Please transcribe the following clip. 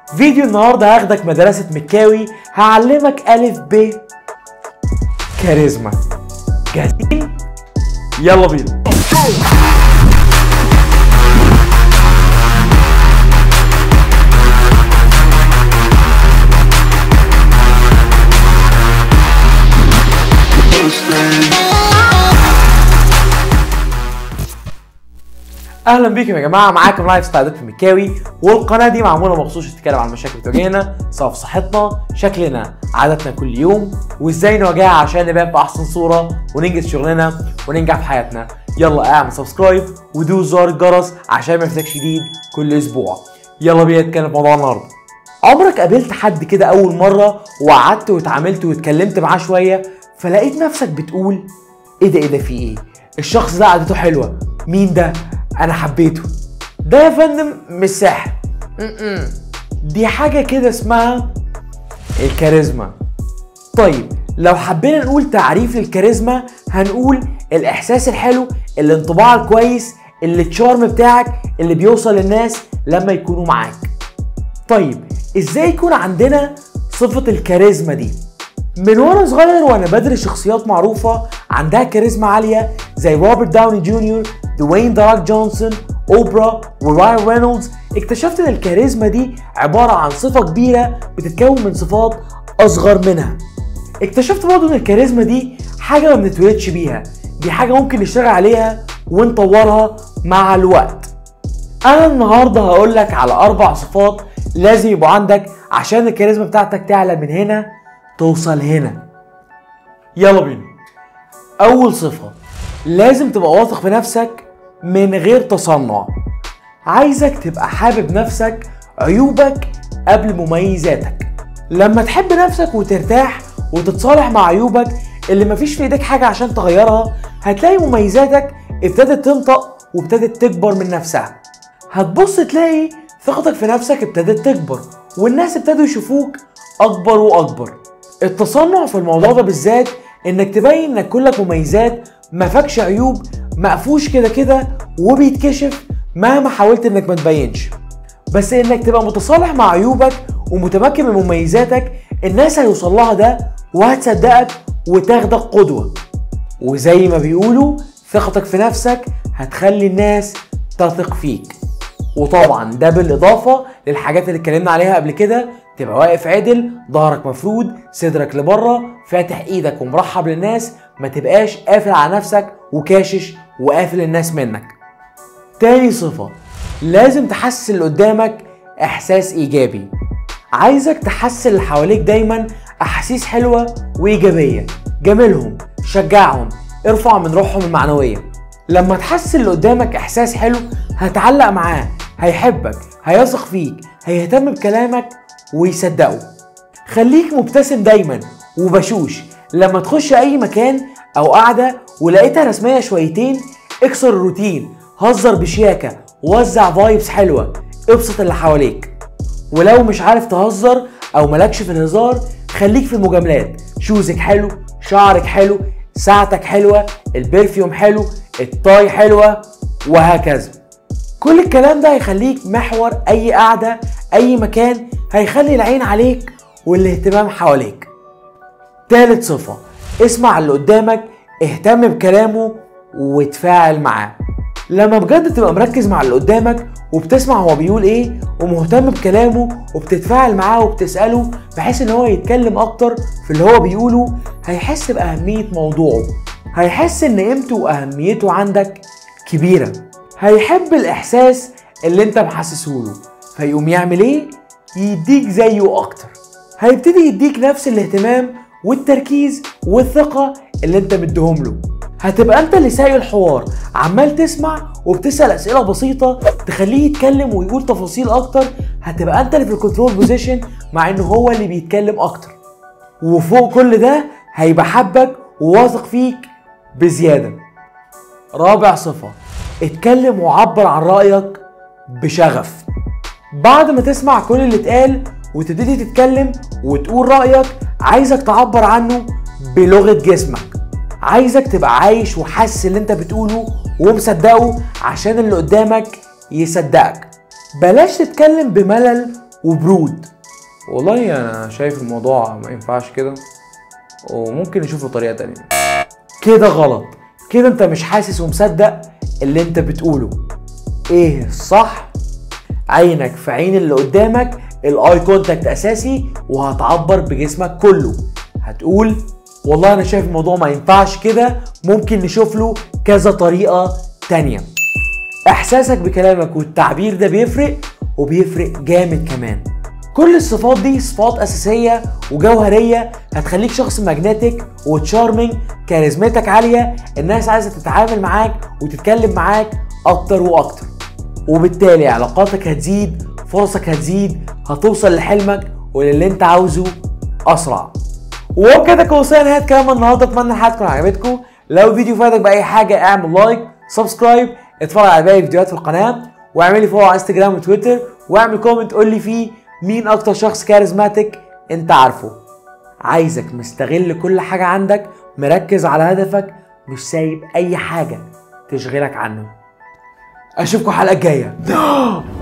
فيديو النهارده هاخدك مدرسة مكاوي هعلمك ألف ب كاريزما جاهزين؟ يلا بينا اهلا بيكم يا جماعه معاكم لايف ستايل في مكاوي والقناه دي معموله مخصوص عشان تتكلم عن المشاكل اللي بتواجهنا سواء في صحتنا شكلنا عاداتنا كل يوم وازاي نواجهها عشان نبان في احسن صوره وننجز شغلنا وننجح في حياتنا يلا اعمل سبسكرايب ودوس زر الجرس عشان ما يفوتكش جديد كل اسبوع يلا بينا نتكلم في موضوع النهارده عمرك قابلت حد كده اول مره وقعدت واتعاملت واتكلمت معاه شويه فلقيت نفسك بتقول ايه ده ايه ده في ايه الشخص ده قعدته حلوه مين ده انا حبيته ده يا فندم مش سحر م-م. دي حاجه كده اسمها الكاريزما طيب لو حبينا نقول تعريف للكاريزما هنقول الاحساس الحلو الانطباع الكويس اللي التشارم بتاعك اللي بيوصل للناس لما يكونوا معاك طيب ازاي يكون عندنا صفة الكاريزما دي من وانا صغير وانا بدرس شخصيات معروفة عندها كاريزما عالية زي روبرت داوني جونيور دوين داراك جونسون اوبرا وراين رينولدز اكتشفت ان الكاريزما دي عبارة عن صفة كبيرة بتتكون من صفات اصغر منها اكتشفت برضه ان الكاريزما دي حاجة ما بنتولدش بيها دي حاجة ممكن نشتغل عليها ونطورها مع الوقت انا النهارده هقول لك على اربع صفات لازم يبقوا عندك عشان الكاريزما بتاعتك تعلى من هنا توصل هنا يلا بينا اول صفة لازم تبقى واثق في نفسك من غير تصنع عايزك تبقى حابب نفسك عيوبك قبل مميزاتك لما تحب نفسك وترتاح وتتصالح مع عيوبك اللي مفيش في ايدك حاجة عشان تغيرها هتلاقي مميزاتك ابتدت تنطق وابتدت تكبر من نفسها هتبص تلاقي ثقتك في نفسك ابتدت تكبر والناس ابتدوا يشوفوك اكبر واكبر التصنع في الموضوع ده بالذات انك تبين انك كلك مميزات ما فاكش عيوب مقفوش كده كده وبيتكشف مهما حاولت انك ما تبينش بس انك تبقى متصالح مع عيوبك ومتمكن من مميزاتك الناس هيوصل لها ده وهتصدقك وتاخدك قدوة وزي ما بيقولوا ثقتك في نفسك هتخلي الناس تثق فيك وطبعا ده بالاضافه للحاجات اللي اتكلمنا عليها قبل كده تبقى واقف عدل ظهرك مفرود صدرك لبره فاتح ايدك ومرحب للناس ما تبقاش قافل على نفسك وكاشش وقافل الناس منك تاني صفه لازم تحسس اللي قدامك احساس ايجابي عايزك تحسس اللي حواليك دايما احاسيس حلوه وايجابيه جاملهم شجعهم ارفع من روحهم المعنويه لما تحسس اللي قدامك احساس حلو هتعلق معاه هيحبك هيثق فيك هيهتم بكلامك ويصدقه خليك مبتسم دايما وبشوش لما تخش اي مكان او قعده ولقيتها رسميه شويتين اكسر الروتين هزر بشياكه وزع فايبس حلوه ابسط اللي حواليك ولو مش عارف تهزر او مالكش في الهزار خليك في المجاملات شوزك حلو شعرك حلو ساعتك حلوه البرفيوم حلو الطاي حلوه وهكذا كل الكلام ده هيخليك محور اي قعده اي مكان هيخلي العين عليك والاهتمام حواليك تالت صفه اسمع اللي قدامك اهتم بكلامه وتفاعل معاه لما بجد تبقى مركز مع اللي قدامك وبتسمع هو بيقول ايه ومهتم بكلامه وبتتفاعل معاه وبتسأله بحيث ان هو يتكلم اكتر في اللي هو بيقوله هيحس بأهمية موضوعه هيحس ان قيمته واهميته عندك كبيرة هيحب الاحساس اللي انت محسسهوله فيقوم يعمل ايه يديك زيه اكتر هيبتدي يديك نفس الاهتمام والتركيز والثقة اللي انت مديهم له هتبقى انت اللي سايق الحوار عمال تسمع وبتسال اسئله بسيطه تخليه يتكلم ويقول تفاصيل اكتر هتبقى انت اللي في الكنترول بوزيشن مع انه هو اللي بيتكلم اكتر وفوق كل ده هيبقى حبك وواثق فيك بزياده رابع صفه اتكلم وعبر عن رايك بشغف بعد ما تسمع كل اللي اتقال وتبتدي تتكلم وتقول رايك عايزك تعبر عنه بلغه جسمك عايزك تبقى عايش وحاسس اللي انت بتقوله ومصدقه عشان اللي قدامك يصدقك بلاش تتكلم بملل وبرود والله انا شايف الموضوع ما ينفعش كده وممكن نشوف له طريقه تانية كده غلط كده انت مش حاسس ومصدق اللي انت بتقوله ايه الصح عينك في عين اللي قدامك الاي كونتاكت اساسي وهتعبر بجسمك كله هتقول والله انا شايف الموضوع ما ينفعش كده ممكن نشوف له كذا طريقه تانية احساسك بكلامك والتعبير ده بيفرق وبيفرق جامد كمان كل الصفات دي صفات اساسيه وجوهريه هتخليك شخص ماجنتيك وتشارمينج كاريزمتك عاليه الناس عايزه تتعامل معاك وتتكلم معاك اكتر واكتر وبالتالي علاقاتك هتزيد فرصك هتزيد هتوصل لحلمك وللي انت عاوزه اسرع وبكده كده وصلنا لنهايه كلام النهارده اتمنى الحلقه تكون عجبتكم لو الفيديو فادك باي حاجه اعمل لايك سبسكرايب اتفرج على باقي فيديوهات في القناه واعمل لي فولو على انستجرام وتويتر واعمل كومنت قول لي فيه مين اكتر شخص كاريزماتيك انت عارفه عايزك مستغل كل حاجه عندك مركز على هدفك مش سايب اي حاجه تشغلك عنه اشوفكم الحلقه الجايه